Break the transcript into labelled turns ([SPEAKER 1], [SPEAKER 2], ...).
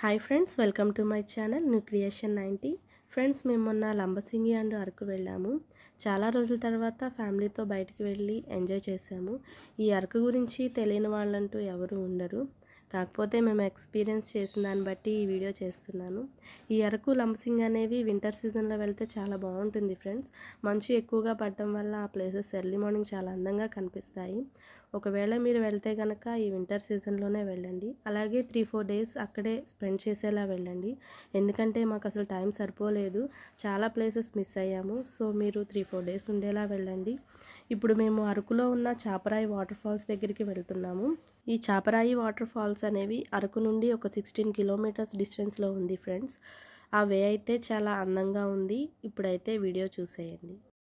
[SPEAKER 1] hi friends welcome to my channel new creation ninety friends మేము మొన్న Lambasingi and Araku వెళ్ళాము చాలా రోజుల తర్వాత ఫ్యామిలీతో బయటికి వెళ్ళి ఎంజాయ్ చేసాము ఈ అరకు గురించి తెలియని వాళ్ళంటూ ఎవరు ఉండరు కాకపోతే మేము ఎక్స్పీరియన్స్ చేసిన దాన్ని బట్టి ఈ వీడియో చేస్తున్నాను ఈ అరకు లంబసింగ్ అనేవి వింటర్ సీజన్లో వెళ్తే చాలా బాగుంటుంది ఫ్రెండ్స్ మంచు ఎక్కువగా పడటం వల్ల ఆ ప్లేసెస్ ఎర్లీ మార్నింగ్ చాలా అందంగా కనిపిస్తాయి ఒకవేళ మీరు వెళ్తే కనుక ఈ వింటర్ సీజన్లోనే వెళ్ళండి అలాగే త్రీ ఫోర్ డేస్ అక్కడే స్పెండ్ చేసేలా వెళ్ళండి ఎందుకంటే మాకు అసలు టైం సరిపోలేదు చాలా ప్లేసెస్ మిస్ అయ్యాము సో మీరు త్రీ ఫోర్ డేస్ ఉండేలా వెళ్ళండి ఇప్పుడు మేము అరకులో ఉన్న చాపరాయి వాటర్ ఫాల్స్ దగ్గరికి వెళ్తున్నాము ఈ చాపరాయి వాటర్ ఫాల్స్ అనేవి అరకు నుండి ఒక సిక్స్టీన్ కిలోమీటర్స్ డిస్టెన్స్లో ఉంది ఫ్రెండ్స్ ఆ వే అయితే చాలా అందంగా ఉంది ఇప్పుడైతే వీడియో చూసేయండి